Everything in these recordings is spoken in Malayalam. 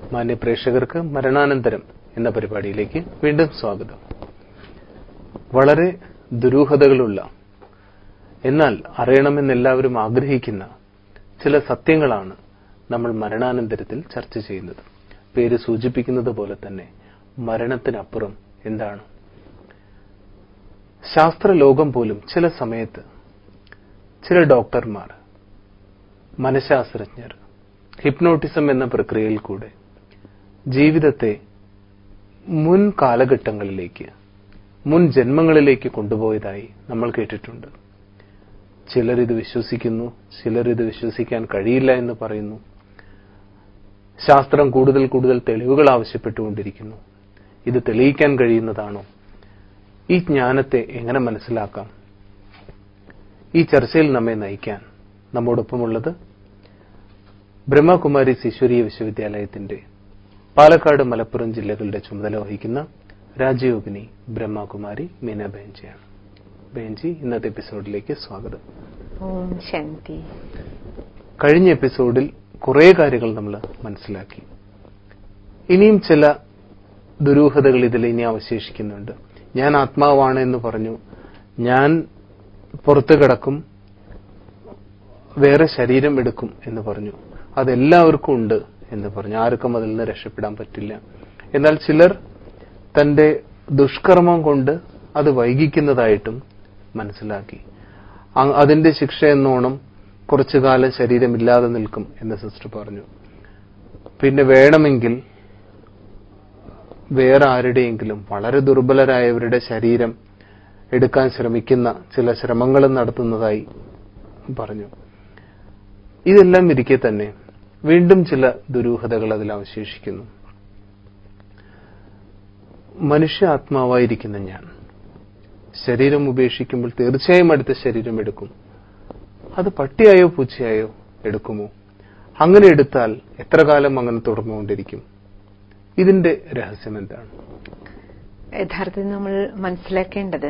മാന്യ പ്രേക്ഷകർക്ക് മരണാനന്തരം എന്ന പരിപാടിയിലേക്ക് വീണ്ടും സ്വാഗതം വളരെ ദുരൂഹതകളുള്ള എന്നാൽ അറിയണമെന്ന് എല്ലാവരും ആഗ്രഹിക്കുന്ന ചില സത്യങ്ങളാണ് നമ്മൾ മരണാനന്തരത്തിൽ ചർച്ച ചെയ്യുന്നത് പേര് സൂചിപ്പിക്കുന്നത് പോലെ തന്നെ മരണത്തിനപ്പുറം എന്താണ് ശാസ്ത്രലോകം പോലും ചില സമയത്ത് ചില ഡോക്ടർമാർ മനഃശാസ്ത്രജ്ഞർ ഹിപ്നോട്ടിസം എന്ന പ്രക്രിയയിൽ കൂടെ ജീവിതത്തെ മുൻ കാലഘട്ടങ്ങളിലേക്ക് മുൻ ജന്മങ്ങളിലേക്ക് കൊണ്ടുപോയതായി നമ്മൾ കേട്ടിട്ടുണ്ട് ചിലർ ഇത് വിശ്വസിക്കുന്നു ചിലർ ഇത് വിശ്വസിക്കാൻ കഴിയില്ല എന്ന് പറയുന്നു ശാസ്ത്രം കൂടുതൽ കൂടുതൽ തെളിവുകൾ ആവശ്യപ്പെട്ടുകൊണ്ടിരിക്കുന്നു ഇത് തെളിയിക്കാൻ കഴിയുന്നതാണോ ഈ ജ്ഞാനത്തെ എങ്ങനെ മനസ്സിലാക്കാം ഈ ചർച്ചയിൽ നമ്മെ നയിക്കാൻ നമ്മോടൊപ്പമുള്ളത് ബ്രഹ്മകുമാരീസ് ഈശ്വരീയ വിശ്വവിദ്യാലയത്തിന്റെ പാലക്കാട് മലപ്പുറം ജില്ലകളുടെ ചുമതല വഹിക്കുന്ന രാജയോഗിനി ബ്രഹ്മകുമാരി മീന ബെഞ്ചിയാണ് ബെഞ്ചി ഇന്നത്തെ എപ്പിസോഡിലേക്ക് സ്വാഗതം ഓം ശാന്തി കഴിഞ്ഞ എപ്പിസോഡിൽ കുറേ കാര്യങ്ങൾ നമ്മൾ മനസ്സിലാക്കി ഇനിയും ചില ദുരൂഹതകൾ ഇതിൽ ഇനി അവശേഷിക്കുന്നുണ്ട് ഞാൻ ആത്മാവാണ് എന്ന് പറഞ്ഞു ഞാൻ പുറത്തു കിടക്കും വേറെ ശരീരം എടുക്കും എന്ന് പറഞ്ഞു അതെല്ലാവർക്കും ഉണ്ട് എന്ന് പറഞ്ഞു ആർക്കും അതിൽ നിന്ന് രക്ഷപ്പെടാൻ പറ്റില്ല എന്നാൽ ചിലർ തന്റെ ദുഷ്കർമ്മം കൊണ്ട് അത് വൈകിക്കുന്നതായിട്ടും മനസ്സിലാക്കി അ- അതിന്റെ ശിക്ഷ എന്നോണം കുറച്ചു കാലം ശരീരമില്ലാതെ നിൽക്കും എന്ന് സിസ്റ്റർ പറഞ്ഞു പിന്നെ വേണമെങ്കിൽ വേറെ ആരുടെയെങ്കിലും വളരെ ദുർബലരായവരുടെ ശരീരം എടുക്കാൻ ശ്രമിക്കുന്ന ചില ശ്രമങ്ങളും നടത്തുന്നതായി പറഞ്ഞു ഇതെല്ലാം ഇരിക്കെ തന്നെ വീണ്ടും ചില ദുരൂഹതകൾ അതിൽ അവശേഷിക്കുന്നു മനുഷ്യ ആത്മാവായിരിക്കുന്ന ഞാൻ ശരീരം ഉപേക്ഷിക്കുമ്പോൾ തീർച്ചയായും അടുത്ത ശരീരം എടുക്കും അത് പട്ടിയായോ പൂച്ചയായോ എടുക്കുമോ അങ്ങനെ എടുത്താൽ എത്ര കാലം അങ്ങനെ തുടർന്നുകൊണ്ടിരിക്കും ഇതിന്റെ രഹസ്യം എന്താണ് യഥാർത്ഥത്തിൽ നമ്മൾ മനസ്സിലാക്കേണ്ടത്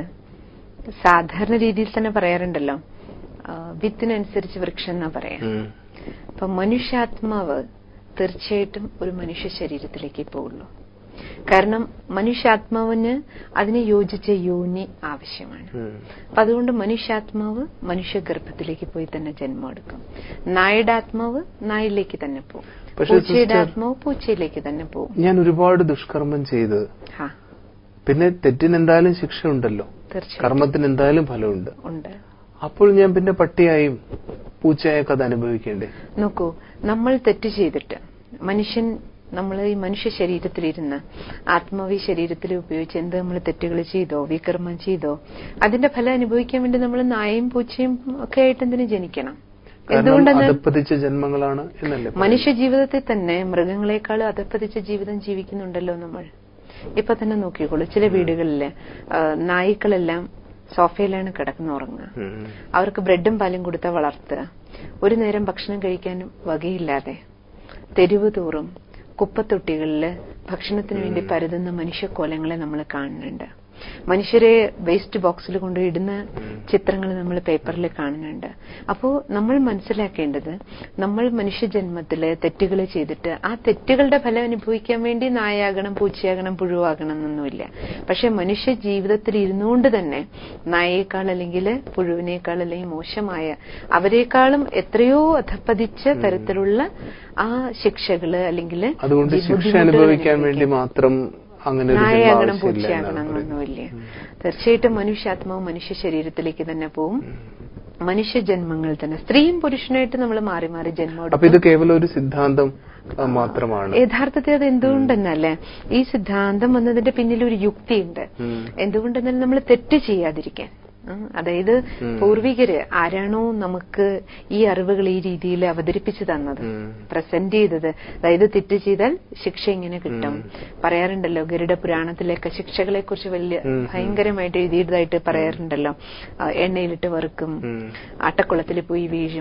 സാധാരണ രീതിയിൽ തന്നെ പറയാറുണ്ടല്ലോ ആ, വിത്തിനനുസരിച്ച് വൃക്ഷം എന്നാ പറയാം അപ്പൊ മനുഷ്യാത്മാവ് തീർച്ചയായിട്ടും ഒരു മനുഷ്യ ശരീരത്തിലേക്ക് പോകുള്ളൂ കാരണം മനുഷ്യാത്മാവിന് അതിന് യോജിച്ച യോനി ആവശ്യമാണ് അപ്പൊ അതുകൊണ്ട് മനുഷ്യാത്മാവ് മനുഷ്യ ഗർഭത്തിലേക്ക് പോയി തന്നെ ജന്മം എടുക്കും നായുടെ ആത്മാവ് നായിലേക്ക് തന്നെ പോകും പക്ഷേ പൂച്ചയുടെ sister- ആത്മാവ് പൂച്ചയിലേക്ക് തന്നെ പോകും ഞാൻ ഒരുപാട് ദുഷ്കർമ്മം ചെയ്ത് ഹാ പിന്നെ തെറ്റിന് എന്തായാലും ശിക്ഷയുണ്ടല്ലോ തീർച്ചയായും കർമ്മത്തിന് എന്തായാലും ഫലമുണ്ട് ഉണ്ട് അപ്പോൾ ഞാൻ പിന്നെ പട്ടിയായും പൂച്ചയായൊക്കെ അത് അനുഭവിക്കേണ്ടേ നോക്കൂ നമ്മൾ തെറ്റ് ചെയ്തിട്ട് മനുഷ്യൻ നമ്മൾ ഈ മനുഷ്യ ശരീരത്തിലിരുന്ന് ആത്മാവി ശരീരത്തിൽ ഉപയോഗിച്ച് എന്ത് നമ്മൾ തെറ്റുകൾ ചെയ്തോ വികർമ്മം ചെയ്തോ അതിന്റെ ഫലം അനുഭവിക്കാൻ വേണ്ടി നമ്മൾ നായയും പൂച്ചയും ഒക്കെ ആയിട്ട് എന്തിനു ജനിക്കണം കാരണം എന്തുകൊണ്ടെന്ന് അധപ്പതിച്ച ജന്മങ്ങളാണ് എന്നല്ലേ മനുഷ്യ ജീവിതത്തിൽ തന്നെ മൃഗങ്ങളെക്കാൾ അധപ്പതിച്ച ജീവിതം ജീവിക്കുന്നുണ്ടല്ലോ നമ്മൾ ഇപ്പൊ തന്നെ നോക്കിക്കോളൂ ചില വീടുകളില് ആ, നായ്ക്കളെല്ലാം സോഫയിലാണ് കിടക്കുന്ന ഉറങ്ങുക ഉം. അവർക്ക് ബ്രെഡും പാലും കൊടുത്ത വളർത്തുക ഒരു നേരം ഭക്ഷണം കഴിക്കാനും വകയില്ലാതെ തെരുവ് തോറും കുപ്പത്തൊട്ടികളില് ഭക്ഷണത്തിന് വേണ്ടി പരതുന്ന മനുഷ്യക്കോലങ്ങളെ നമ്മൾ കാണുന്നുണ്ട് മനുഷ്യരെ വേസ്റ്റ് ബോക്സിൽ കൊണ്ടുപോയിടുന്ന ചിത്രങ്ങൾ നമ്മൾ പേപ്പറിൽ കാണുന്നുണ്ട് അപ്പോൾ നമ്മൾ മനസ്സിലാക്കേണ്ടത് നമ്മൾ മനുഷ്യജന്മത്തില് തെറ്റുകൾ ചെയ്തിട്ട് ആ തെറ്റുകളുടെ ഫലം അനുഭവിക്കാൻ വേണ്ടി നായാകണം പൂച്ചയാകണം പുഴുവാകണം എന്നൊന്നുമില്ല പക്ഷെ മനുഷ്യ ജീവിതത്തിൽ ഇരുന്നുകൊണ്ട് തന്നെ നായേക്കാൾ അല്ലെങ്കിൽ പുഴുവിനേക്കാൾ അല്ലെങ്കിൽ മോശമായ അവരെക്കാളും എത്രയോ അധപ്പതിച്ച തരത്തിലുള്ള ആ ശിക്ഷകള് അല്ലെങ്കിൽ അതുകൊണ്ട് ശിക്ഷ അനുഭവിക്കാൻ വേണ്ടി മാത്രം അങ്ങനെ ഒരു ജന്മം നായാകണം ആവശ്യമില്ല പൂച്ചയാകണം എന്നാണ് പറയുന്നത്. എന്നൊന്നുമില്ല തീർച്ചയായിട്ടും മനുഷ്യാത്മാവ് മനുഷ്യ ശരീരത്തിലേക്ക് തന്നെ പോവും മനുഷ്യ ജന്മങ്ങൾ തന്നെ സ്ത്രീയും പുരുഷനായിട്ട് നമ്മൾ മാറി മാറി ജന്മം അപ്പൊ എടുക്കും ഇത് കേവലം ഒരു സിദ്ധാന്തം ആ, മാത്രമാണ് യഥാർത്ഥത്തിൽ അത് എന്തുകൊണ്ടെന്നല്ലേ ഈ സിദ്ധാന്തം വന്നതിന്റെ പിന്നിൽ ഒരു യുക്തിയുണ്ട് ഉം. എന്തുകൊണ്ടെന്നാൽ നമ്മൾ തെറ്റ് ചെയ്യാതിരിക്കാൻ ഉം, അതായത് പൂർവികര് ആരാണോ നമുക്ക് ഈ അറിവുകൾ ഈ രീതിയിൽ അവതരിപ്പിച്ചു തന്നത് ഉം. പ്രസന്റ് ചെയ്തത് അതായത് തെറ്റ് ചെയ്താൽ ശിക്ഷ ഇങ്ങനെ കിട്ടും പറയാറുണ്ടല്ലോ ഗരുഡ പുരാണത്തിലൊക്കെ ശിക്ഷകളെ കുറിച്ച് വലിയ ഉം, ഉം. ഭയങ്കരമായിട്ട് എഴുതിയതായിട്ട് പറയാറുണ്ടല്ലോ ആ, എണ്ണയിലിട്ട് വറുക്കും ഉം. ആട്ടക്കുളത്തിൽ പോയി വീഴും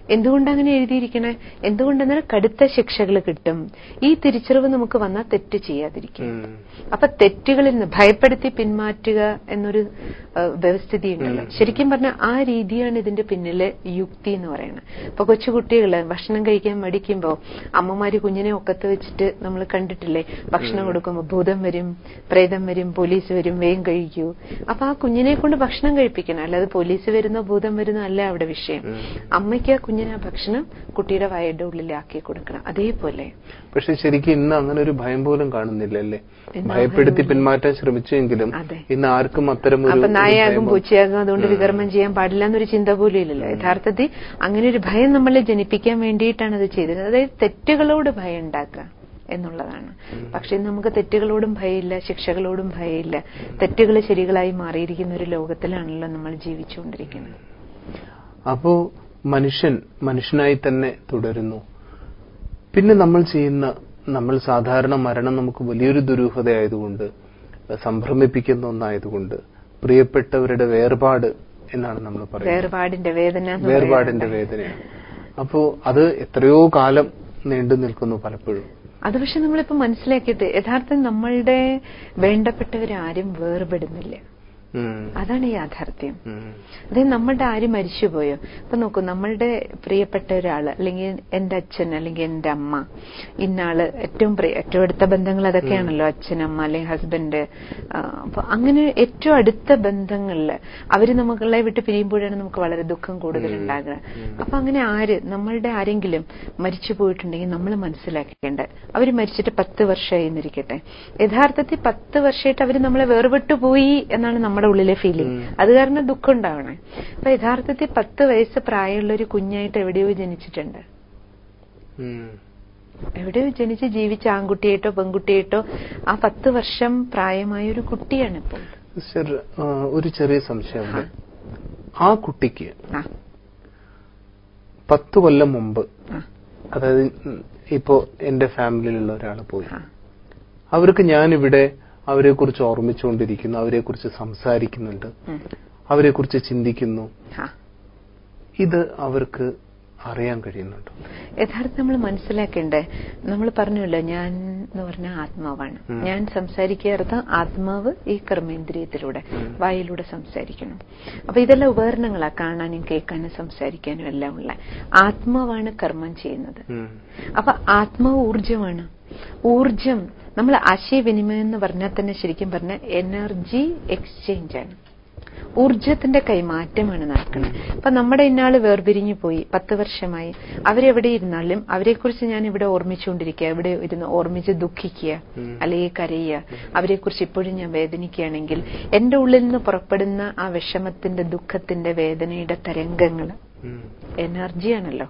എന്തുകൊണ്ട് അങ്ങനെ എഴുതിയിരിക്കണേ എന്തുകൊണ്ടെന്നാൽ കടുത്ത ശിക്ഷകൾ കിട്ടും ഈ തിരിച്ചറിവ് നമുക്ക് വന്നാൽ തെറ്റ് ചെയ്യാതിരിക്കും ഉം. അപ്പൊ തെറ്റുകളിൽ നിന്ന് ഭയപ്പെടുത്തി പിന്മാറ്റുക എന്നൊരു ആ, വ്യവസ്ഥിതി ഉണ്ടല്ലോ ശരിക്കും പറഞ്ഞാൽ ആ രീതിയാണ് ഇതിന്റെ പിന്നിലെ യുക്തി എന്ന് പറയുന്നത് ഇപ്പൊ കൊച്ചുകുട്ടികള് ഭക്ഷണം കഴിക്കാൻ മടിക്കുമ്പോ അമ്മമാര് കുഞ്ഞിനെ ഒക്കത്ത് വെച്ചിട്ട് നമ്മൾ കണ്ടിട്ടില്ലേ ഭക്ഷണം കൊടുക്കുമ്പോ ഭൂതം വരും പ്രേതം വരും പോലീസ് വരും വേഗം കഴിക്കൂ അപ്പൊ ആ കുഞ്ഞിനെ കൊണ്ട് ഭക്ഷണം കഴിപ്പിക്കണം അല്ലാതെ പോലീസ് വരുന്നോ ഭൂതം വരുന്നോ അല്ല അവിടെ വിഷയം അമ്മയ്ക്ക് ആ കുഞ്ഞിന് ആ ഭക്ഷണം കുട്ടിയുടെ വയയുടെ ഉള്ളിലാക്കി കൊടുക്കണം അതേപോലെ പക്ഷെ ശരിക്കും ഇന്ന് അങ്ങനെ ഒരു ഭയം പോലും കാണുന്നില്ല അല്ലേ എന്നാ ഭയപ്പെടുത്തി പിന്മാറ്റാൻ ശ്രമിച്ചെങ്കിലും അതെ. ഇന്ന് ആർക്കും അത്തരം ഒരു അപ്പൊ ഒരു നായയാകും ഭയമോ- പൂച്ചയാകും അതുകൊണ്ട് വികർമ്മം ചെയ്യാൻ പാടില്ല എന്നൊരു ചിന്ത പോലും ഇല്ലല്ലോ യഥാർത്ഥത്തിൽ അങ്ങനെ ഒരു ഭയം നമ്മളെ ജനിപ്പിക്കാൻ വേണ്ടിയിട്ടാണ് അത് ചെയ്തത് അതായത് തെറ്റുകളോട് ഭയം ഉണ്ടാക്കുക എന്നുള്ളതാണ് പക്ഷെ ഇന്ന് നമുക്ക് തെറ്റുകളോടും ഭയമില്ല ശിക്ഷകളോടും ഭയമില്ല തെറ്റുകൾ ശരികളായി മാറിയിരിക്കുന്ന ഒരു ലോകത്തിലാണല്ലോ നമ്മൾ ജീവിച്ചുകൊണ്ടിരിക്കുന്നത് അപ്പോ മനുഷ്യൻ മനുഷ്യനായി തന്നെ തുടരുന്നു പിന്നെ നമ്മൾ ചെയ്യുന്ന നമ്മൾ സാധാരണ മരണം നമുക്ക് വലിയൊരു ദുരൂഹതയായതുകൊണ്ട് സംഭ്രമിപ്പിക്കുന്ന ഒന്നായതുകൊണ്ട് പ്രിയപ്പെട്ടവരുടെ വേർപാട് എന്നാണ് നമ്മൾ പറയുന്നത് വേർപാടിന്റെ വേദന എന്ന് വേർപാടിന്റെ പറയുന്നത്. വേദനയാണ് അപ്പോ അത് എത്രയോ കാലം നീണ്ടു നിൽക്കുന്നു പലപ്പോഴും അത് പക്ഷെ നമ്മളിപ്പോ മനസ്സിലാക്കിയിട്ട് യഥാർത്ഥം നമ്മളുടെ വേണ്ടപ്പെട്ടവരാരും വേർപെടുന്നില്ല ഉം. അതാണ് യാഥാർത്ഥ്യം ഉം. അതായത് നമ്മളുടെ ആര് മരിച്ചുപോയോ ഇപ്പൊ നോക്കൂ നമ്മളുടെ പ്രിയപ്പെട്ട ഒരാള് അല്ലെങ്കിൽ എന്റെ അച്ഛൻ അല്ലെങ്കിൽ എന്റെ അമ്മ ഇന്നാള് ഏറ്റവും പ്രിയ ഏറ്റവും അടുത്ത ബന്ധങ്ങൾ അതൊക്കെയാണല്ലോ അച്ഛൻ അമ്മ അല്ലെങ്കിൽ ഹസ്ബൻഡ് അപ്പൊ അങ്ങനെ ഏറ്റവും അടുത്ത ബന്ധങ്ങളില് അവര് നമ്മളെ വിട്ട് പിരിയുമ്പോഴാണ് നമുക്ക് വളരെ ദുഃഖം കൂടുതൽ ഉണ്ടാകുക അപ്പൊ അങ്ങനെ ആര് നമ്മളുടെ ആരെങ്കിലും മരിച്ചു പോയിട്ടുണ്ടെങ്കിൽ നമ്മൾ മനസ്സിലാക്കേണ്ട അവര് മരിച്ചിട്ട് പത്ത് വർഷമായി എന്നിരിക്കട്ടെ യഥാർത്ഥത്തിൽ പത്ത് വർഷമായിട്ട് അവര് നമ്മളെ വേർപെട്ടു പോയി എന്നാണ് നമ്മുടെ ഉള്ളിലെ ഫീലിംഗ് അത് കാരണം ദുഃഖം ഉണ്ടാവണേ അപ്പൊ യഥാർത്ഥത്തിൽ പത്ത് വയസ്സ് പ്രായമുള്ള ഒരു കുഞ്ഞായിട്ട് എവിടെയോ ജനിച്ചിട്ടുണ്ട് ഉം. എവിടെയോ ജനിച്ച് ജീവിച്ച ആൺകുട്ടിയായിട്ടോ പെൺകുട്ടിയായിട്ടോ ആ പത്ത് വർഷം പ്രായമായ ഒരു കുട്ടിയാണ് ഇപ്പോൾ സിസ്റ്റർ ആ, ഒരു ചെറിയ സംശയം ഉണ്ട്. ആ കുട്ടിക്ക് ആ പത്ത് കൊല്ലം മുമ്പ് ആ അതായത് ഉം, ഇപ്പോ എന്റെ ഫാമിലിയിലുള്ള ഒരാൾ പോയി ആ അവർക്ക് ഞാനിവിടെ അവരെക്കുറിച്ച് ഓർമ്മിച്ചുകൊണ്ടിരിക്കുന്നു അവരെക്കുറിച്ച് സംസാരിക്കുന്നുണ്ട് ഉം. അവരെക്കുറിച്ച് ചിന്തിക്കുന്നു ആ ഇത് അവർക്ക് അറിയാൻ കഴിയുന്നുണ്ടോ യഥാർത്ഥം നമ്മൾ മനസ്സിലാക്കേണ്ടേ നമ്മൾ പറഞ്ഞല്ലോ ഞാൻ എന്ന് പറഞ്ഞ ആത്മാവാണ് ഞാൻ സംസാരിക്കാത്ത ആത്മാവ് ഈ കർമ്മേന്ദ്രിയത്തിലൂടെ വായിലൂടെ സംസാരിക്കണം അപ്പൊ ഇതെല്ലാം ഉപകരണങ്ങളാ കാണാനും കേൾക്കാനും സംസാരിക്കാനും എല്ലാം ഉള്ള ആത്മാവാണ് കർമ്മം ചെയ്യുന്നത് ഉം. അപ്പൊ ആത്മാവ് ഊർജമാണ് ഊർജം നമ്മൾ ആശയവിനിമയം എന്ന് പറഞ്ഞാൽ തന്നെ ശരിക്കും പറഞ്ഞ എനർജി എക്സ്ചേഞ്ച് ആണ് ഊർജത്തിന്റെ കൈമാറ്റമാണ് നടക്കുന്നത് അപ്പൊ നമ്മുടെ ഇന്നാള് വേർപിരിഞ്ഞു പോയി പത്ത് വർഷമായി അവരെവിടെ ഇരുന്നാലും അവരെക്കുറിച്ച് ഞാൻ ഇവിടെ ഓർമ്മിച്ചുകൊണ്ടിരിക്കുക ഇവിടെ ഇരുന്ന് ഓർമ്മിച്ച് ദുഃഖിക്കുക അല്ലെങ്കിൽ കരയുക അവരെക്കുറിച്ച് ഇപ്പോഴും ഞാൻ വേദനിക്കുകയാണെങ്കിൽ എന്റെ ഉള്ളിൽ നിന്ന് പുറപ്പെടുന്ന ആ വിഷമത്തിന്റെ ദുഃഖത്തിന്റെ വേദനയുടെ തരംഗങ്ങൾ ഉം. എനർജിയാണല്ലോ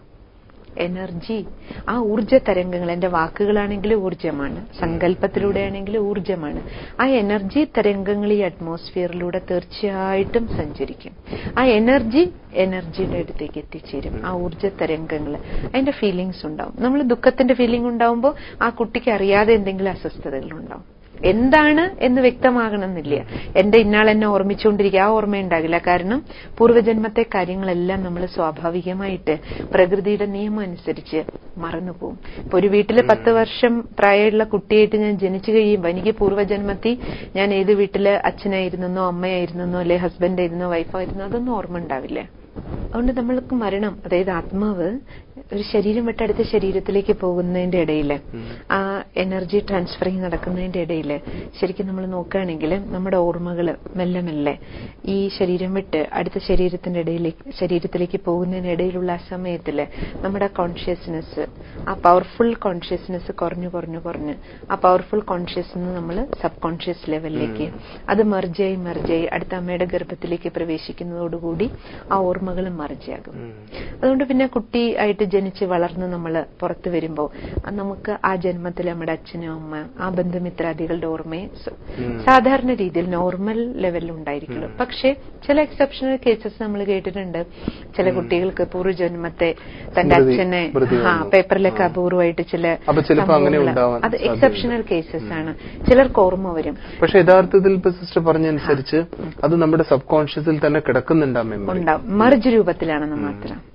എനർജി ആ ഊർജ തരംഗങ്ങൾ എന്റെ വാക്കുകളാണെങ്കിൽ ഊർജമാണ് സങ്കല്പത്തിലൂടെയാണെങ്കിൽ ഊർജമാണ് ആ എനർജി തരംഗങ്ങൾ ഈ അറ്റ്മോസ്ഫിയറിലൂടെ തീർച്ചയായിട്ടും സഞ്ചരിക്കും ആ എനർജി എനർജിയുടെ അടുത്തേക്ക് എത്തിച്ചേരും ആ ഊർജ തരംഗങ്ങൾ അതിന്റെ ഫീലിങ്സ് ഉണ്ടാവും നമ്മൾ ദുഃഖത്തിന്റെ ഫീലിംഗ് ഉണ്ടാവുമ്പോൾ ആ കുട്ടിക്ക് അറിയാതെ എന്തെങ്കിലും അസ്വസ്ഥതകൾ ഉണ്ടാവും എന്താണ് എന്ന് വ്യക്തമാകണമെന്നില്ല എന്റെ ഇന്നാൾ എന്നെ ഓർമ്മിച്ചുകൊണ്ടിരിക്കുക ആ ഓർമ്മയുണ്ടാകില്ല കാരണം പൂർവ്വജന്മത്തെ കാര്യങ്ങളെല്ലാം നമ്മൾ സ്വാഭാവികമായിട്ട് പ്രകൃതിയുടെ നിയമം അനുസരിച്ച് മറന്നുപോകും ഇപ്പൊ ഒരു വീട്ടില് പത്ത് വർഷം പ്രായമുള്ള കുട്ടിയായിട്ട് ഞാൻ ജനിച്ചു കഴിയുമ്പോൾ എനിക്ക് പൂർവ്വജന്മത്തിൽ ഞാൻ ഏത് വീട്ടില് അച്ഛനായിരുന്നെന്നോ അമ്മയായിരുന്നെന്നോ അല്ലെ ഹസ്ബൻഡായിരുന്നോ വൈഫായിരുന്നോ അതൊന്നും ഓർമ്മ ഉണ്ടാവില്ല അതുകൊണ്ട് നമ്മൾക്ക് മരണം അതായത് ആത്മാവ് ഒരു ശരീരം വിട്ട് അടുത്ത ശരീരത്തിലേക്ക് പോകുന്നതിന്റെ ഇടയിൽ ആ എനർജി ട്രാൻസ്ഫറിങ് നടക്കുന്നതിന്റെ ഇടയിൽ ശരിക്കും നമ്മൾ നോക്കുകയാണെങ്കിൽ നമ്മുടെ ഓർമ്മകൾ മെല്ലെ മെല്ലെ ഈ ശരീരം വിട്ട് അടുത്ത ശരീരത്തിന്റെ ഇടയിലേക്ക് ശരീരത്തിലേക്ക് പോകുന്നതിനിടയിലുള്ള ആ സമയത്തില് നമ്മുടെ കോൺഷ്യസ്നെസ് ആ പവർഫുൾ കോൺഷ്യസ്നെസ് കുറഞ്ഞു കുറഞ്ഞു കുറഞ്ഞ് ആ പവർഫുൾ കോൺഷ്യസ് നമ്മൾ സബ് കോൺഷ്യസ് ലെവലിലേക്ക് അത് മെർജായി മെർജായി അടുത്ത അമ്മയുടെ ഗർഭത്തിലേക്ക് പ്രവേശിക്കുന്നതോടുകൂടി ആ ഓർമ്മകൾ മറിച്ചാകും അതുകൊണ്ട് പിന്നെ കുട്ടി ആയിട്ട് ജനിച്ച് വളർന്ന് നമ്മൾ പുറത്തു വരുമ്പോൾ നമുക്ക് ആ ജന്മത്തിൽ നമ്മുടെ അച്ഛനും അമ്മ ആ ബന്ധുമിത്രാദികളുടെ ഓർമ്മയെ സ- സാധാരണ രീതിയിൽ നോർമൽ ലെവലിൽ ഉണ്ടായിരിക്കുള്ളൂ പക്ഷേ ചില എക്സെപ്ഷണൽ കേസസ് നമ്മൾ കേട്ടിട്ടുണ്ട് ചില കുട്ടികൾക്ക് പൂർവ്വജന്മത്തെ തന്റെ സ്മൃതി- അച്ഛനെ സ്മൃതി ആ വന്നു. പേപ്പറിലൊക്കെ അപൂർവമായിട്ട് ചില അപ്പൊ ചിലപ്പോ അങ്ങനെ സംഭവങ്ങള് ഉണ്ടാവാൻ അത് സാധ്യതയുണ്ട്. എക്സെപ്ഷണൽ കേസസ് ആണ് ചിലർക്ക് ഓർമ്മ വരും പക്ഷെ യഥാർത്ഥത്തിൽ ഇപ്പൊ സിസ്റ്റർ പറഞ്ഞനുസരിച്ച് അത് നമ്മുടെ സബ് കോൺഷ്യസിൽ തന്നെ കിടക്കുന്നുണ്ട് ആ മെമ്മറി ഉണ്ടാവും മർജ് രൂപത്തിലാണെന്ന് മാത്രം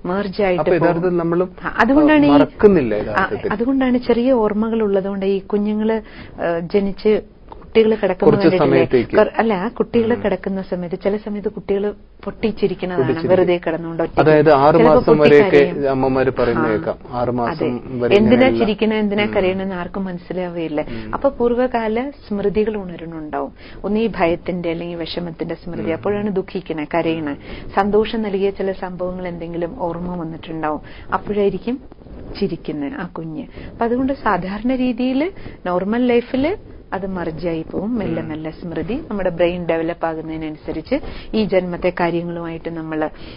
മേർജായിട്ട് അപ്പൊ യഥാർത്ഥത്തിൽ നമ്മളും ആ, അതുകൊണ്ടാണ് ഈ- മറക്കുന്നില്ല ആ, യഥാർത്ഥത്തിൽ അതുകൊണ്ടാണ് ചെറിയ ഓർമ്മകൾ ഉള്ളതുകൊണ്ട് ഈ കുഞ്ഞുങ്ങള് ആ, ജനിച്ച് കുട്ടികൾ കിടക്കുന്ന കുറച്ച് കണ്ടിട്ടില്ലേ? സമയത്തേക്ക്. കൊർ- അല്ല കുട്ടികൾ കിടക്കുന്ന സമയത്ത് ചില സമയത്ത് കുട്ടികൾ പൊട്ടിച്ചിരിക്കുന്നതാണ് പൊട്ടിച്ചിരിക്കും. വെറുതെ കിടന്നുകൊണ്ട് ഒറ്റയ്ക്ക്. അതായത് ആറു ചിലപ്പോ മാസം വരെയൊക്കെ പൊട്ടിക്കരയും. അമ്മമാര് പറയുന്ന ആ. കേൾക്കാം ആറു അതെ മാസം വരെ എന്തിനാ ഇങ്ങനെയുള്ള- ചിരിക്കണ എന്തിനാ കരയണെന്ന് ആർക്കും മനസ്സിലാവുകയില്ല അപ്പൊ പൂർവ്വകാല സ്മൃതികൾ ഉണരുന്നുണ്ടാവും ഒന്ന് ഈ ഭയത്തിന്റെ അല്ലെങ്കിൽ വിഷമത്തിന്റെ സ്മൃതി അപ്പോഴാണ് ദുഃഖിക്കണേ കരയണേ സന്തോഷം നൽകിയ ചില സംഭവങ്ങൾ എന്തെങ്കിലും ഓർമ്മ വന്നിട്ടുണ്ടാവും അപ്പോഴായിരിക്കും ചിരിക്കുന്നത് ആ കുഞ്ഞ് അപ്പൊ അതുകൊണ്ട് സാധാരണ രീതിയിൽ നോർമൽ ലൈഫിൽ അത് മറിജായി പോവും മെല്ലെ മെല്ലെ സ്മൃതി നമ്മുടെ ബ്രെയിൻ ഡെവലപ്പ് ആകുന്നതിനനുസരിച്ച് ഈ ജന്മത്തെ കാര്യങ്ങളുമായിട്ട് നമ്മൾ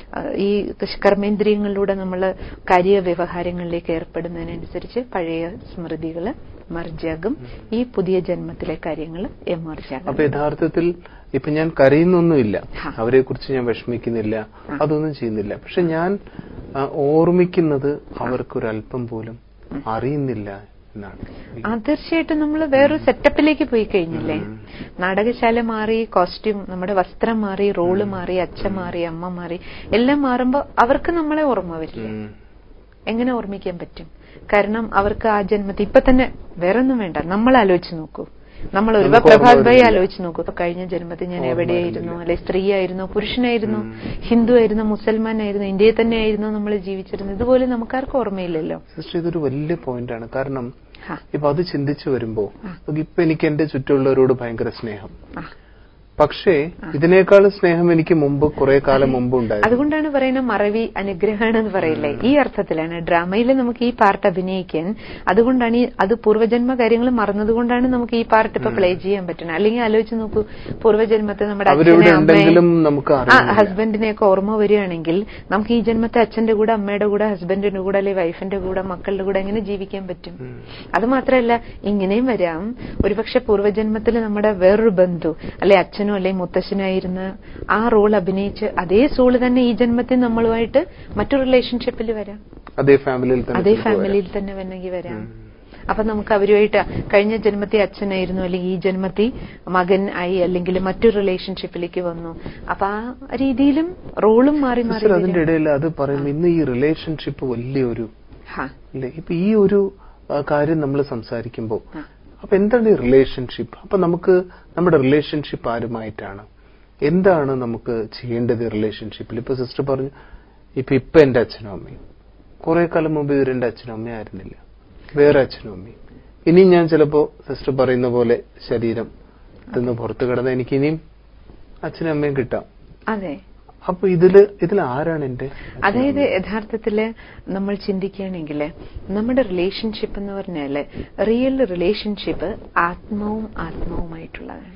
ഈ കർമ്മേന്ദ്രിയങ്ങളിലൂടെ നമ്മൾ കാര്യ വ്യവഹാരങ്ങളിലേക്ക് ഏർപ്പെടുന്നതിനനുസരിച്ച് പഴയ സ്മൃതികൾ മർജാകും ഈ പുതിയ ജന്മത്തിലെ കാര്യങ്ങൾ എമർജാകും അപ്പൊ യഥാർത്ഥത്തിൽ ഇപ്പൊ ഞാൻ കരയുന്നൊന്നുമില്ല ഹാ. അവരെ കുറിച്ച് ഞാൻ വിഷമിക്കുന്നില്ല അതൊന്നും ചെയ്യുന്നില്ല പക്ഷെ ഞാൻ ആ, ഓർമ്മിക്കുന്നത് അവർക്കൊരല്പം പോലും അറിയുന്നില്ല എന്നാണ് ആ തീർച്ചയായിട്ടും നമ്മൾ വേറൊരു സെറ്റപ്പിലേക്ക് പോയി കഴിഞ്ഞില്ലേ നാടകശാല മാറി കോസ്റ്റ്യൂം നമ്മുടെ വസ്ത്രം മാറി റോള് മാറി അച്ഛൻ മാറി അമ്മ മാറി എല്ലാം മാറുമ്പോ അവർക്ക് നമ്മളെ ഓർമ്മ വരില്ല ഉം. എങ്ങനെ ഓർമ്മിക്കാൻ പറ്റും കാരണം അവർക്ക് ആ ജന്മത്തിൽ ഇപ്പൊ തന്നെ വേറൊന്നും വേണ്ട നമ്മൾ ആലോചിച്ച് നോക്കൂ നമ്മൾ ഒരു നമുക്ക് പ്രഭാത് ഓർമ്മ ഭായി വരില്ല. ആലോചിച്ച് നോക്കൂ ഇപ്പൊ കഴിഞ്ഞ ജന്മത്തിൽ ഞാൻ ഓർമ്മ എവിടെയായിരുന്നു വരുന്നില്ല. അല്ലെ സ്ത്രീയായിരുന്നോ പുരുഷനായിരുന്നോ ഹിന്ദു ആയിരുന്നോ മുസൽമാനായിരുന്നോ ഇന്ത്യയിൽ തന്നെ ആയിരുന്നോ നമ്മൾ ജീവിച്ചിരുന്നത് ഇതുപോലെ നമുക്കാർക്കും ഓർമ്മയില്ലല്ലോ സിസ്റ്റർ ഇതൊരു വലിയ പോയിന്റാണ് കാരണം ഹാ, ഇപ്പൊ അത് ചിന്തിച്ചു വരുമ്പോ ആ. ഇപ്പൊ എനിക്ക് എന്റെ ചുറ്റുമുള്ളവരോട് ഭയങ്കര സ്നേഹം ആ. പക്ഷേ ഇതിനേക്കാൾ സ്നേഹം എനിക്ക് മുമ്പ് കുറെ കാലം മുമ്പ് ഉണ്ടായിരുന്നു അതുകൊണ്ടാണ് പറയുന്നത് മറവി അനുഗ്രഹമാണ് എന്ന് പറയില്ലേ ഈ അർത്ഥത്തിലാണ് ഡ്രാമയിൽ നമുക്ക് ഈ പാർട്ട് അഭിനയിക്കാൻ അതുകൊണ്ടാണ് ഈ അത് പൂർവ്വജന്മ കാര്യങ്ങൾ മറന്നതുകൊണ്ടാണ് നമുക്ക് ഈ പാർട്ട് ഇപ്പൊ പ്ലേ ചെയ്യാൻ പറ്റുന്നത് അല്ലെങ്കിൽ ആലോചിച്ച് നോക്കൂ പൂർവ്വജന്മത്തെ നമ്മുടെ അവരിവിടെ അച്ഛനെ അമ്മയെ ഉണ്ടെങ്കിലും നമുക്ക് ആ അറിയില്ല ഹസ്ബൻഡിനെയൊക്കെ ഓർമ്മ വരികയാണെങ്കിൽ നമുക്ക് ഈ ജന്മത്തെ അച്ഛന്റെ കൂടെ അമ്മയുടെ കൂടെ ഹസ്ബൻഡിന്റെ കൂടെ അല്ലെങ്കിൽ വൈഫിന്റെ കൂടെ മക്കളുടെ കൂടെ എങ്ങനെ ജീവിക്കാൻ പറ്റും അത് മാത്രമല്ല ഇങ്ങനെയും വരാം ഒരുപക്ഷെ പൂർവ്വജന്മത്തിൽ നമ്മുടെ വേറൊരു ബന്ധു അല്ലെ അച്ഛനോ അല്ലെങ്കിൽ മുത്തശ്ശനോ ആയിരുന്ന ആ റോൾ അഭിനയിച്ച് അതേ സോള് തന്നെ ഈ ജന്മത്തിൽ നമ്മളുമായിട്ട് മറ്റു റിലേഷൻഷിപ്പിൽ വരാം അതേ ഫാമിലിയിൽ തന്നെ അതേ ചിലപ്പോൾ വരാം. ഫാമിലിയിൽ തന്നെ വേണമെങ്കിൽ വരാം അപ്പൊ നമുക്ക് അവരുമായിട്ട് കഴിഞ്ഞ ജന്മത്തിൽ അച്ഛനായിരുന്നു അല്ലെങ്കിൽ ഈ ജന്മത്തിൽ മകൻ ആയി അല്ലെങ്കിൽ മറ്റൊരു റിലേഷൻഷിപ്പിലേക്ക് വന്നു അപ്പൊ ആ രീതിയിലും റോളും മാറി മാറി സിസ്റ്റർ അതിന്റെ വരും. ഇടയിൽ അത് പറയുമ്പോൾ ഇന്ന് ഈ റിലേഷൻഷിപ്പ് വലിയൊരു ഹാ, അല്ലേ ഇപ്പൊ ഈ ഒരു ആ, കാര്യം നമ്മൾ സംസാരിക്കുമ്പോൾ ആ. അപ്പൊ എന്താണ് ഈ റിലേഷൻഷിപ്പ് അപ്പൊ നമുക്ക് നമ്മുടെ റിലേഷൻഷിപ്പ് ആരുമായിട്ടാണ് എന്താണ് നമുക്ക് ചെയ്യേണ്ടത് റിലേഷൻഷിപ്പിൽ ഇപ്പൊ സിസ്റ്റർ പറഞ്ഞു ഇപ്പൊ ഇപ്പൊ എന്റെ അച്ഛനും അമ്മയും കുറെ കാലം മുമ്പ് ഇവർ എന്റെ അച്ഛനും അമ്മയും ആയിരുന്നില്ല വേറെ അച്ഛനും അമ്മയും ഇനി ഞാൻ ചിലപ്പോ സിസ്റ്റർ പറയുന്ന പോലെ ശരീരം നിന്ന് പുറത്തു കിടന്ന എനിക്ക് ഇനിയും അച്ഛനും അമ്മയും കിട്ടാം അതെ അപ്പൊ ഇതില് ഇതിൽ ആരാണ് എന്റെ അതായത് യഥാർത്ഥത്തില് നമ്മൾ ചിന്തിക്കുകയാണെങ്കിൽ നമ്മുടെ റിലേഷൻഷിപ്പ് എന്ന് പറഞ്ഞാല് റിയൽ റിലേഷൻഷിപ്പ് ആത്മാവും ആത്മാവുമായിട്ടുള്ളതാണ്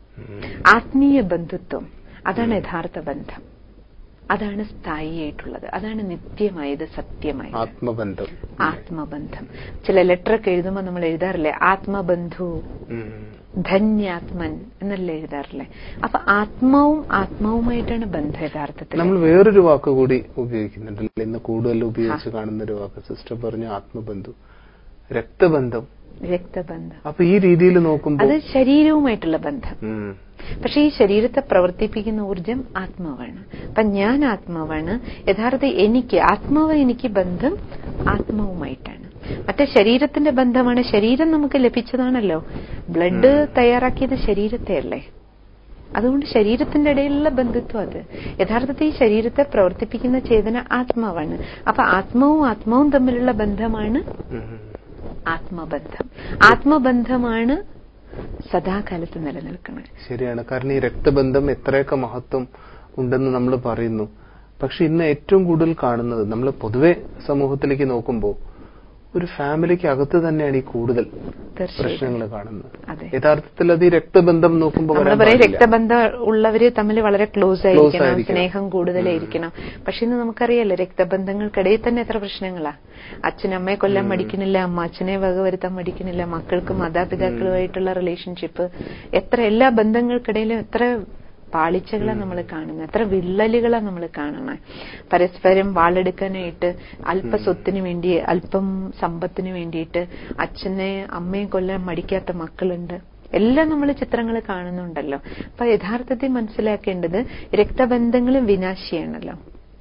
ആത്മീയ ബന്ധുത്വം അതാണ് യഥാർത്ഥ ബന്ധം അതാണ് സ്ഥായിയായിട്ടുള്ളത് അതാണ് നിത്യമായത് സത്യമായത് ആത്മബന്ധം ആത്മബന്ധം ചില ലെറ്ററൊക്കെ എഴുതുമ്പോൾ നമ്മൾ എഴുതാറില്ലേ ആത്മബന്ധു ഉം. ധന്യാത്മൻ എന്നല്ലേ എഴുതാറില്ലേ അപ്പൊ ആത്മാവും ആത്മാവുമായിട്ടാണ് ബന്ധം യഥാർത്ഥത്തിൽ നമ്മൾ വേറൊരു വാക്ക് കൂടി ഉപയോഗിക്കുന്നുണ്ടല്ലോ ഇന്ന് കൂടുതൽ ഉപയോഗിച്ച് കാണുന്ന ഒരു വാക്ക് സിസ്റ്റർ പറഞ്ഞു ആത്മബന്ധു രക്തബന്ധം രക്തബന്ധം അപ്പൊ ഈ രീതിയിൽ നോക്കുമ്പോൾ അത് ശരീരവുമായിട്ടുള്ള ബന്ധം ഉം. പക്ഷെ ഈ ശരീരത്തെ പ്രവർത്തിപ്പിക്കുന്ന ഊർജം ആത്മാവാണ് അപ്പൊ ഞാൻ ആത്മാവാണ് യഥാർത്ഥ എനിക്ക് ആത്മാവ് എനിക്ക് ബന്ധം ആത്മാവുമായിട്ടാണ് മറ്റേ ശരീരത്തിന്റെ ബന്ധമാണ് ശരീരം നമുക്ക് ലഭിച്ചതാണല്ലോ ബ്ലഡ് തയ്യാറാക്കിയത് ശരീരത്തെ അല്ലേ അതുകൊണ്ട് ശരീരത്തിന്റെ ഇടയിലുള്ള ബന്ധുത്വം അത് യഥാർത്ഥത്തിൽ ഈ ശരീരത്തെ പ്രവർത്തിപ്പിക്കുന്ന ചേതന ആത്മാവാണ് അപ്പൊ ആത്മാവും ആത്മാവും തമ്മിലുള്ള ബന്ധമാണ് ഉം. ആത്മബന്ധം ആത്മബന്ധമാണ് സദാകാലത്ത് നിലനിൽക്കുന്നത് ശരിയാണ് കാരണം ഈ രക്തബന്ധം എത്രയൊക്കെ മഹത്വം ഉണ്ടെന്ന് നമ്മൾ പറയുന്നു പക്ഷെ ഇന്ന് ഏറ്റവും കൂടുതൽ കാണുന്നത് നമ്മൾ പൊതുവെ സമൂഹത്തിലേക്ക് നോക്കുമ്പോൾ ഒരു ഫാമിലിക്ക് അകത്ത് തന്നെയാണ് ഈ കൂടുതൽ തീർച്ചയായിട്ടും പ്രശ്നങ്ങൾ കാണുന്നത് അതെ യഥാർത്ഥത്തിൽ അത് ഈ രക്തബന്ധം നോക്കുമ്പോൾ നമ്മൾ വരാൻ പറയും പാടില്ല. രക്തബന്ധം ഉള്ളവര് തമ്മിൽ വളരെ ക്ലോസ് ആയിരിക്കണം ആയിരിക്കണം. സ്നേഹം കൂടുതലായിരിക്കണം പക്ഷെ ഇന്ന് നമുക്കറിയാലോ രക്തബന്ധങ്ങൾക്കിടയിൽ തന്നെ എത്ര പ്രശ്നങ്ങളാ അച്ഛനമ്മയെ കൊല്ലാൻ മടിക്കണില്ല അമ്മ അച്ഛനെ വകവരുത്താൻ മടിക്കണില്ല മക്കൾക്ക് മാതാപിതാക്കളുമായിട്ടുള്ള റിലേഷൻഷിപ്പ് എത്ര എല്ലാ ബന്ധങ്ങൾക്കിടയിലും എത്ര പാളിച്ചകളാണ് നമ്മൾ കാണുന്നത് എത്ര വിള്ളലുകളാണ് നമ്മൾ കാണുന്നത് പരസ്പരം വാളെടുക്കാനായിട്ട് അല്പ സ്വത്തിന് വേണ്ടി അല്പം സമ്പത്തിന് വേണ്ടിയിട്ട് അച്ഛനെ അമ്മയെ കൊല്ലാൻ മടിക്കാത്ത മക്കളുണ്ട് എല്ലാം നമ്മൾ ചിത്രങ്ങൾ കാണുന്നുണ്ടല്ലോ അപ്പൊ യഥാർത്ഥത്തിൽ മനസ്സിലാക്കേണ്ടത് രക്തബന്ധങ്ങളും വിനാശിയാണല്ലോ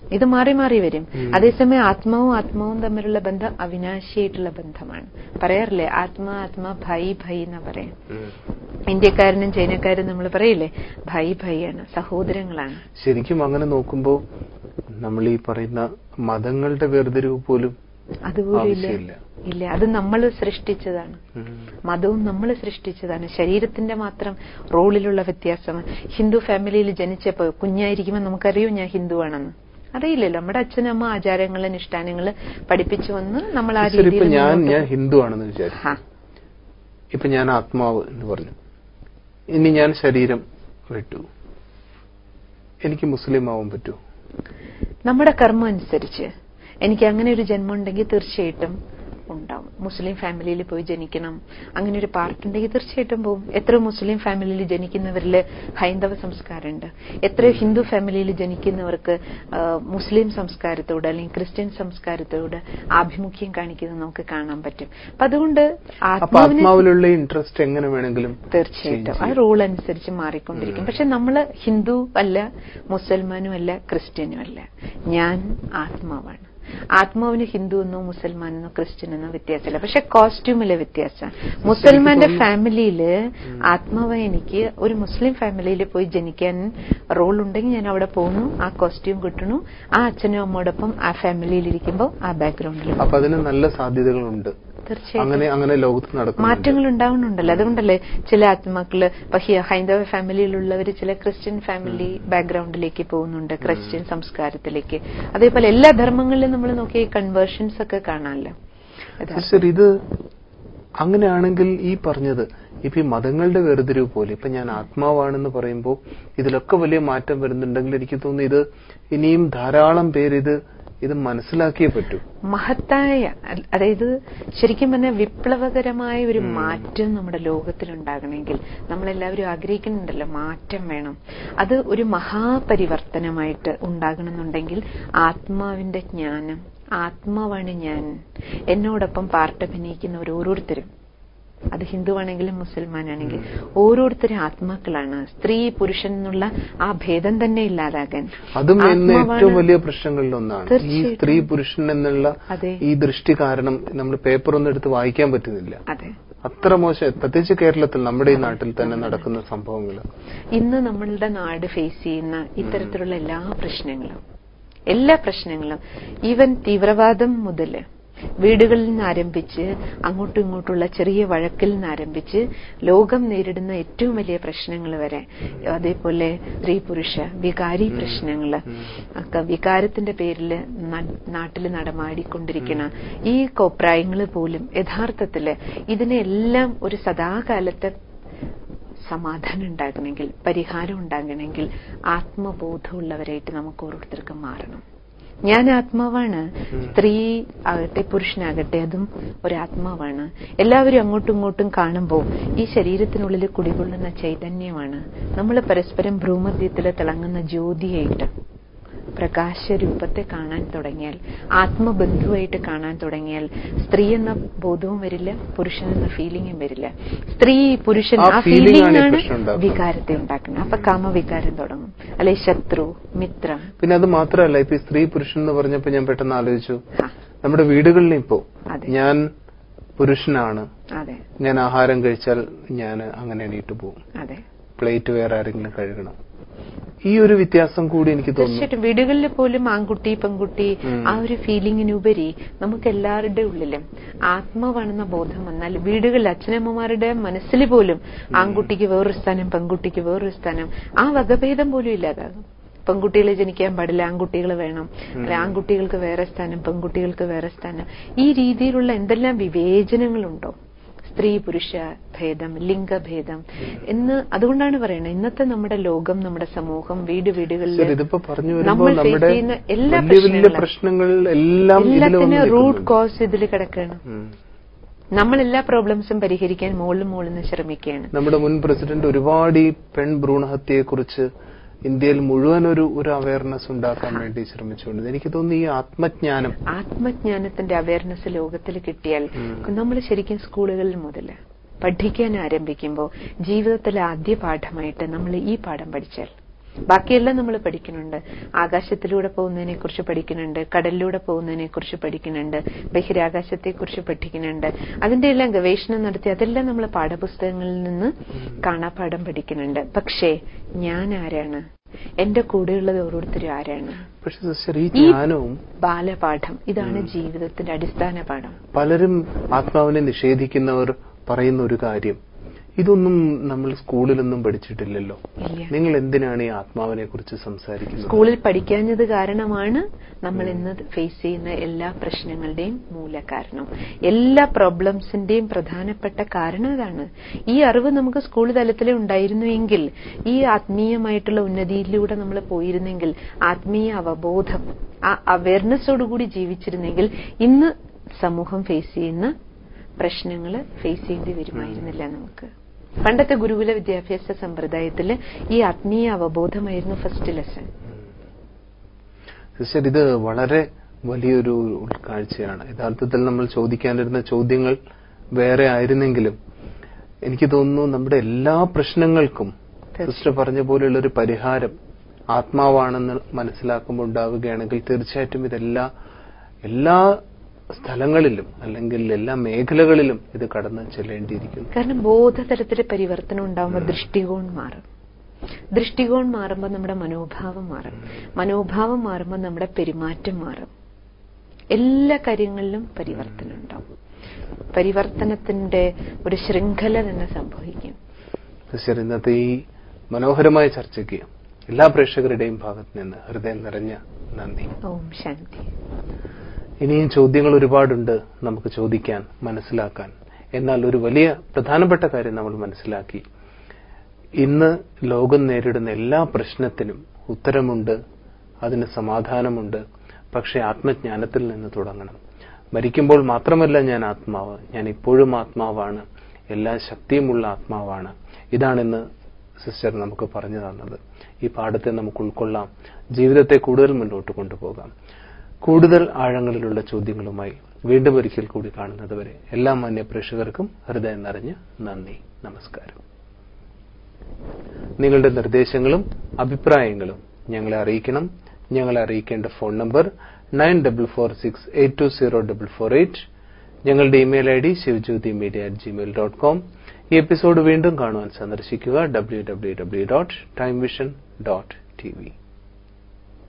ഇത് മാറി മാറി വരും ഉം. അതേസമയം ആത്മാവും ആത്മാവും തമ്മിലുള്ള ബന്ധം അവിനാശിയായിട്ടുള്ള ബന്ധമാണ് പറയാറില്ലേ ആത്മാ ആത്മാ ഭൈ ഭൈ എന്നാ പറയാം ഉം. ഇന്ത്യക്കാരനും ചൈനക്കാരും നമ്മൾ പറയില്ലേ ഭൈ ഭൈ ആണ് സഹോദരങ്ങളാണ് ശരിക്കും അങ്ങനെ നോക്കുമ്പോ നമ്മൾ ഈ പറയുന്ന മതങ്ങളുടെ വേർതിരിവ് പോലും അതുപോലും ഇല്ല ആവശ്യമില്ല ഇല്ല അത് നമ്മൾ സൃഷ്ടിച്ചതാണ് ഉം. മതവും നമ്മൾ സൃഷ്ടിച്ചതാണ് ശരീരത്തിന്റെ മാത്രം റോളിലുള്ള വ്യത്യാസമാണ് ഹിന്ദു ഫാമിലിയിൽ ജനിച്ചപ്പോ കുഞ്ഞായിരിക്കുമ്പോൾ നമുക്കറിയോ ഞാൻ ഹിന്ദുവാണെന്ന് അറിയില്ലല്ലോ നമ്മുടെ അച്ഛനമ്മ ആചാരങ്ങള് അനുഷ്ഠാനങ്ങള് പഠിപ്പിച്ചു വന്ന് നമ്മൾ ആ ശരി ഇപ്പൊ രീതിയിൽ ഞാൻ മുന്നോട്ട് ഞാൻ ഹിന്ദു ആണെന്ന് വിചാരിച്ചു ആ, ഇപ്പൊ ഞാൻ ആത്മാവ് എന്ന് പറഞ്ഞു ഇനി ഞാൻ ശരീരം വിട്ടു എനിക്ക് മുസ്ലിം ആവാൻ പറ്റുമോ നമ്മുടെ കർമ്മം അനുസരിച്ച് എനിക്ക് അങ്ങനെ ഒരു ജന്മം ഉണ്ടെങ്കിൽ തീർച്ചയായിട്ടും ഉണ്ടാവും മുസ്ലിം ഫാമിലിയിൽ പോയി ജനിക്കണം അങ്ങനെ ഒരു പാർട്ട് ഉണ്ടെങ്കിൽ തീർച്ചയായിട്ടും പോവും എത്ര മുസ്ലിം ഫാമിലിയിൽ ജനിക്കുന്നവരിൽ ഹൈന്ദവ സംസ്കാരമുണ്ട് എത്ര ഹിന്ദു ഫാമിലിയിൽ ജനിക്കുന്നവർക്ക് ആ, മുസ്ലിം സംസ്കാരത്തോട് അല്ലെങ്കിൽ ക്രിസ്ത്യൻ സംസ്കാരത്തോട് ആഭിമുഖ്യം കാണിക്കുന്നത് നമുക്ക് കാണാൻ പറ്റും അപ്പൊ അതുകൊണ്ട് അപ്പൊ ആത്മാവിനെ ആത്മാവിലുള്ള ഇൻട്രസ്റ്റ് എങ്ങനെ വേണമെങ്കിലും തീർച്ചയായിട്ടും change ആ ചെയ്യും. റൂൾ അനുസരിച്ച് മാറിക്കൊണ്ടിരിക്കും പക്ഷെ നമ്മൾ ഹിന്ദു അല്ല മുസൽമാനും അല്ല ക്രിസ്ത്യനും അല്ല ഞാൻ ആത്മാവാണ് ആത്മാവിന് ഹിന്ദു എന്നോ മുസൽമാനെന്നോ ക്രിസ്ത്യൻ എന്നോ വ്യത്യാസമില്ല പക്ഷെ കോസ്റ്റ്യൂമിലെ വ്യത്യാസം മുസൽമാന്റെ ഫാമിലിയില് ആത്മാവ് എനിക്ക് ഒരു മുസ്ലിം ഫാമിലിയിൽ പോയി ജനിക്കാൻ റോൾ ഉണ്ടെങ്കിൽ ഞാൻ അവിടെ പോകുന്നു ആ കോസ്റ്റ്യൂം കിട്ടണു ആ അച്ഛനും അമ്മയോടൊപ്പം ആ ഫാമിലിയിൽ ഇരിക്കുമ്പോൾ ആ ബാക്ക്ഗ്രൗണ്ടിൽ അപ്പൊ അതിന് നല്ല സാധ്യതകളുണ്ട് തീർച്ചയായിട്ടും അങ്ങനെ അങ്ങനെ ലോകത്ത് നടക്കുന്നു മാറ്റങ്ങൾ ഉണ്ടാവുന്നുണ്ടല്ലോ അതുകൊണ്ടല്ലേ ചില ആത്മാക്കള് ഇപ്പൊ ഹി- ഹൈന്ദവ ഫാമിലിയിലുള്ളവർ ചില ക്രിസ്ത്യൻ ഫാമിലി ബാക്ക്ഗ്രൗണ്ടിലേക്ക് പോകുന്നുണ്ട് ക്രിസ്ത്യൻ സംസ്കാരത്തിലേക്ക് അതേപോലെ എല്ലാ ധർമ്മങ്ങളിലും നമ്മൾ നോക്കിയ കൺവേർഷൻസ് ഒക്കെ കാണാമല്ലോ അതാ. സിസ്റ്റർ ഇത് അങ്ങനെയാണെങ്കിൽ ഈ പറഞ്ഞത് ഇപ്പൊ ഈ മതങ്ങളുടെ വേർതിരിവ് പോലെ ഇപ്പൊ ഞാൻ ആത്മാവാണെന്ന് പറയുമ്പോൾ ഇതിലൊക്കെ വലിയ മാറ്റം വരുന്നുണ്ടെങ്കിൽ എനിക്ക് തോന്നുന്നു ഇത് ഇനിയും ധാരാളം പേര് ഇത് ഇത് മനസ്സിലാക്കിയേ പറ്റൂ മഹത്തായ അ- അതായത് ശരിക്കും പറഞ്ഞാൽ വിപ്ലവകരമായ ഒരു മാറ്റം നമ്മുടെ ലോകത്തിലുണ്ടാകണമെങ്കിൽ നമ്മളെല്ലാവരും ആഗ്രഹിക്കുന്നുണ്ടല്ലോ മാറ്റം വേണം അത് ഒരു മഹാപരിവർത്തനമായിട്ട് ഉണ്ടാകണമെന്നുണ്ടെങ്കിൽ ആത്മാവിന്റെ ജ്ഞാനം ആത്മാവാണ് ഞാൻ എന്നോടൊപ്പം പാർട്ടഭിനയിക്കുന്ന ഓരോരുത്തരും അത് ഹിന്ദുവാണെങ്കിലും മുസൽമാനാണെങ്കിലും ഓരോരുത്തരും ആത്മാക്കളാണ് സ്ത്രീ പുരുഷൻ എന്നുള്ള ആ ഭേദം തന്നെ ഇല്ലാതാകാൻ അതും ഇന്ന് ആത്മാവാണ് ഏറ്റവും വലിയ പ്രശ്നങ്ങളിൽ ഒന്നാണ് ഈ തീർച്ചയായിട്ടും. സ്ത്രീ പുരുഷൻ എന്നുള്ള അതെ. ഈ ദൃഷ്ടി കാരണം നമ്മൾ പേപ്പർ ഒന്നും എടുത്ത് വായിക്കാൻ പറ്റുന്നില്ല അതെ അത്ര മോശം പ്രത്യേകിച്ച് കേരളത്തിൽ നമ്മുടെ ഈ നാട്ടിൽ തന്നെ നടക്കുന്ന സംഭവങ്ങൾ ഇന്ന് നമ്മളുടെ നാട് ഫേസ് ചെയ്യുന്ന ഇത്തരത്തിലുള്ള എല്ലാ പ്രശ്നങ്ങളും എല്ലാ പ്രശ്നങ്ങളും ഈവൻ തീവ്രവാദം മുതല് വീടുകളിൽ നിന്ന് ആരംഭിച്ച് അങ്ങോട്ടും ഇങ്ങോട്ടുള്ള ചെറിയ വഴക്കിൽ നിന്ന് ആരംഭിച്ച് ലോകം നേരിടുന്ന ഏറ്റവും വലിയ പ്രശ്നങ്ങൾ വരെ അതേപോലെ സ്ത്രീ പുരുഷ വികാരി പ്രശ്നങ്ങള് ഒക്കെ വികാരത്തിന്റെ പേരിൽ നാട്ടിൽ നടമാടിക്കൊണ്ടിരിക്കുന്ന ഈ കോപ്രായങ്ങൾ പോലും യഥാർത്ഥത്തില് ഇതിനെല്ലാം ഒരു സദാകാലത്തെ സമാധാനം ഉണ്ടാകണമെങ്കിൽ പരിഹാരം ഉണ്ടാകണമെങ്കിൽ ആത്മബോധമുള്ളവരായിട്ട് നമുക്ക് ഓരോരുത്തർക്കും മാറണം ഞാൻ ആത്മാവാണ് സ്ത്രീ ആകട്ടെ പുരുഷനാകട്ടെ അതും ഒരാത്മാവാണ് എല്ലാവരും അങ്ങോട്ടും ഇങ്ങോട്ടും കാണുമ്പോൾ ഈ ശരീരത്തിനുള്ളിൽ കുടികൊള്ളുന്ന ചൈതന്യമാണ് നമ്മൾ പരസ്പരം ഭ്രൂമധ്യത്തിൽ തിളങ്ങുന്ന ജ്യോതിയായിട്ട് പ്രകാശരൂപത്തെ കാണാൻ തുടങ്ങിയാൽ ആത്മബന്ധുവായിട്ട് കാണാൻ തുടങ്ങിയാൽ സ്ത്രീ എന്ന ബോധവും വരില്ല പുരുഷൻ എന്ന ഫീലിംഗും വരില്ല സ്ത്രീ പുരുഷൻ ആ ആ feeling ഫീലിംഗ് ആണ് ഈ ആണ് പ്രശ്നം ഉണ്ടാക്കുന്നത്. വികാരത്തെ ഉണ്ടാക്കുന്നത് അപ്പൊ കാമവികാരം തുടങ്ങും അല്ലെ ശത്രു മിത്രം പിന്നെ അത് മാത്രമല്ല ഇപ്പൊ ഈ സ്ത്രീ പുരുഷൻ എന്ന് പറഞ്ഞപ്പോ ഞാൻ പെട്ടെന്ന് ആലോചിച്ചു ആ, നമ്മുടെ വീടുകളിൽ ഇപ്പോ അതെ. ഞാൻ പുരുഷനാണ് അതെ ഞാൻ ആഹാരം കഴിച്ചാൽ ഞാൻ അങ്ങനെ എണീറ്റ് പോകും അതെ പ്ലേറ്റ് വേറെ ആരെങ്കിലും കഴുകണം ഈ ഒരു വ്യത്യാസം കൂടി എനിക്ക് തോന്നുന്നു തീർച്ചയായിട്ടും വീടുകളിൽ പോലും ആൺകുട്ടി പെൺകുട്ടി ഉം. ആ ഒരു ഫീലിംഗിനുപരി നമുക്ക് എല്ലാവരുടെ ഉള്ളിലും ആത്മാവാണെന്ന ബോധം വന്നാൽ വീടുകളിൽ അച്ഛനമ്മമാരുടെ മനസ്സിൽ പോലും ആൺകുട്ടിക്ക് വേറൊരു സ്ഥാനം പെൺകുട്ടിക്ക് വേറൊരു സ്ഥാനം ആ വകഭേദം പോലും ഇല്ലാതാകും പെൺകുട്ടികൾ ജനിക്കാൻ പാടില്ല ആൺകുട്ടികൾ വേണം അല്ല ആൺകുട്ടികൾക്ക് വേറെ സ്ഥാനം പെൺകുട്ടികൾക്ക് വേറെ സ്ഥാനം ഈ രീതിയിലുള്ള എന്തെല്ലാം വിവേചനങ്ങളുണ്ടോ സ്ത്രീ പുരുഷ ഭേദം ലിംഗഭേദം എന്ന് അതുകൊണ്ടാണ് പറയുന്നത് ഇന്നത്തെ നമ്മുടെ ലോകം നമ്മുടെ സമൂഹം വീട് വീടുകളിൽ ശരി, ഇതിപ്പോ പറഞ്ഞു വരുമ്പോൾ നമ്മൾ face നമ്മുടെ ചെയ്യുന്ന എല്ലാ വലിയ വലിയ പ്രശ്നങ്ങളും പ്രശ്നങ്ങൾ എല്ലാം ഇതിൽ എല്ലാത്തിനും വന്ന് റൂട്ട് നിൽക്കുന്നുണ്ട്. കോസ് ഇതിൽ കിടക്കുകയാണ് ഉം. നമ്മൾ എല്ലാ പ്രോബ്ലംസും പരിഹരിക്കാൻ മുകളിൽ മുകളിൽ നിന്ന് ശ്രമിക്കുകയാണ് നമ്മുടെ മുൻ പ്രസിഡന്റ് ഒരുപാട് ഈ പെൺ ഭ്രൂണഹത്യയെ കുറിച്ച് ഇന്ത്യയിൽ മുഴുവൻ ഒരു ഒരു അവയർനെസ് ഉണ്ടാക്കാൻ വേണ്ടി ശ്രമിച്ചുകൊണ്ട് എനിക്ക് തോന്നുന്നു ഈ ആത്മജ്ഞാനം ആത്മജ്ഞാനത്തിന്റെ അവയർനെസ് ലോകത്തിൽ കിട്ടിയാൽ ഉം. നമ്മൾ ശരിക്കും സ്കൂളുകളിൽ മുതൽ പഠിക്കാൻ ആരംഭിക്കുമ്പോൾ ജീവിതത്തിലെ ആദ്യ പാഠമായിട്ട് നമ്മൾ ഈ പാഠം പഠിച്ചാൽ ബാക്കിയെല്ലാം നമ്മൾ പഠിക്കുന്നുണ്ട് ആകാശത്തിലൂടെ പോകുന്നതിനെ കുറിച്ച് പഠിക്കുന്നുണ്ട് കടലിലൂടെ പോകുന്നതിനെ കുറിച്ച് പഠിക്കുന്നുണ്ട് ബഹിരാകാശത്തെ കുറിച്ച് പഠിക്കുന്നുണ്ട് അതിന്റെ എല്ലാം ഗവേഷണം നടത്തി അതെല്ലാം നമ്മൾ പാഠപുസ്തകങ്ങളിൽ നിന്ന് കാണാപ്പാഠം പഠിക്കുന്നുണ്ട് പക്ഷേ ഞാൻ ആരാണ് എന്റെ കൂടെയുള്ളത് ഓരോരുത്തരും ആരാണ് പക്ഷെ സിസ്റ്റർ ഈ ഈ ജ്ഞാനവും ബാലപാഠം ഇതാണ് ജീവിതത്തിന്റെ അടിസ്ഥാന പാഠം പലരും ആത്മാവിനെ നിഷേധിക്കുന്നവർ പറയുന്ന ഒരു കാര്യം ഇതൊന്നും നമ്മൾ സ്കൂളിലൊന്നും പഠിച്ചിട്ടില്ലല്ലോ ഇല്ല നിങ്ങൾ എന്തിനാണ് ഈ ആത്മാവിനെ കുറിച്ച് സംസാരിക്കുന്നത് സ്കൂളിൽ പഠിക്കാഞ്ഞത് കാരണമാണ് നമ്മൾ ഇന്ന് ഫേസ് ചെയ്യുന്ന എല്ലാ പ്രശ്നങ്ങളുടെയും മൂലകാരണം എല്ലാ പ്രോബ്ലംസിന്റെയും പ്രധാനപ്പെട്ട കാരണം ഇതാണ് ഈ അറിവ് നമുക്ക് സ്കൂൾ തലത്തിൽ ഉണ്ടായിരുന്നുവെങ്കിൽ ഈ ആത്മീയമായിട്ടുള്ള ഉന്നതിയിലൂടെ നമ്മൾ പോയിരുന്നെങ്കിൽ ആത്മീയ അവബോധം ആ അവയർനെസ്സോടുകൂടി ജീവിച്ചിരുന്നെങ്കിൽ ഇന്ന് സമൂഹം ഫേസ് ചെയ്യുന്ന പ്രശ്നങ്ങൾ ഫേസ് ചെയ്യേണ്ടി വരുമായിരുന്നില്ല നമുക്ക് പണ്ടത്തെ ഗുരുകുല വിദ്യാഭ്യാസ സമ്പ്രദായത്തിൽ ഈ ആത്മീയ അവബോധമായിരുന്നു ഫസ്റ്റ് ലെസൺ സിസ്റ്റർ ഇത് വളരെ വലിയൊരു ഉൾക്കാഴ്ചയാണ് യഥാർത്ഥത്തിൽ നമ്മൾ ചോദിക്കാനിരുന്ന ചോദ്യങ്ങൾ വേറെ ആയിരുന്നെങ്കിലും എനിക്ക് തോന്നുന്നു നമ്മുടെ എല്ലാ പ്രശ്നങ്ങൾക്കും സിസ്റ്റർ പറഞ്ഞ പോലെയുള്ള ഒരു പരിഹാരം ആത്മാവാണെന്ന് മനസ്സിലാക്കുമ്പോൾ ഉണ്ടാവുകയാണെങ്കിൽ തീർച്ചയായിട്ടും ഇതെല്ലാ എല്ലാ സ്ഥലങ്ങളിലും അല്ലെങ്കിൽ എല്ലാ മേഖലകളിലും ഇത് കടന്ന് ചെല്ലേണ്ടിയിരിക്കുന്നു കാരണം ബോധതലത്തിൽ പരിവർത്തനം ഉണ്ടാകുമ്പോൾ ദൃഷ്ടികോൺ മാറും ദൃഷ്ടികോൺ മാറുമ്പോൾ നമ്മുടെ മനോഭാവം മാറും മനോഭാവം മാറുമ്പോൾ നമ്മുടെ പെരുമാറ്റം മാറും എല്ലാ കാര്യങ്ങളിലും പരിവർത്തനം ഉണ്ടാവും പരിവർത്തനത്തിന്റെ ഒരു ശൃംഖല തന്നെ സംഭവിക്കും സിസ്റ്റർ ഇന്നത്തെ ഈ മനോഹരമായ ചർച്ചയ്ക്ക് എല്ലാ പ്രേക്ഷകരുടെയും ഭാഗത്ത് നിന്ന് ഹൃദയം നിറഞ്ഞ നന്ദി ഓം ശാന്തി ഇനിയും ചോദ്യങ്ങൾ ഒരുപാടുണ്ട് നമുക്ക് ചോദിക്കാൻ മനസ്സിലാക്കാൻ എന്നാൽ ഒരു വലിയ പ്രധാനപ്പെട്ട കാര്യം നമ്മൾ മനസ്സിലാക്കി ഇന്ന് ലോകം നേരിടുന്ന എല്ലാ പ്രശ്നത്തിനും ഉത്തരമുണ്ട് അതിന് സമാധാനമുണ്ട് പക്ഷെ ആത്മജ്ഞാനത്തിൽ നിന്ന് തുടങ്ങണം മരിക്കുമ്പോൾ മാത്രമല്ല ഞാൻ ആത്മാവ് ഞാൻ ഇപ്പോഴും ആത്മാവാണ് എല്ലാ ശക്തിയുമുള്ള ആത്മാവാണ് ഇതാണിന്ന് സിസ്റ്റർ നമുക്ക് പറഞ്ഞു തന്നത് ഈ പാഠത്തെ നമുക്ക് ഉൾക്കൊള്ളാം ജീവിതത്തെ കൂടുതൽ മുന്നോട്ട് കൊണ്ടുപോകാം കൂടുതൽ ആഴങ്ങളിലുള്ള ചോദ്യങ്ങളുമായി വീണ്ടും ഒരിക്കൽ കൂടി കാണുന്നതുവരെ എല്ലാ മാന്യ പ്രേക്ഷകർക്കും ഹൃദയം നിറഞ്ഞ നന്ദി നമസ്കാരം നിങ്ങളുടെ നിർദ്ദേശങ്ങളും അഭിപ്രായങ്ങളും ഞങ്ങളെ അറിയിക്കണം ഞങ്ങളെ അറിയിക്കേണ്ട phone number nine double four six eight two zero double four eight ഞങ്ങളുടെ email I D Sivajyothi media at Gmail dot com ഈ എപ്പിസോഡ് വീണ്ടും കാണുവാൻ സന്ദർശിക്കുക W W W dot Time Vision dot T V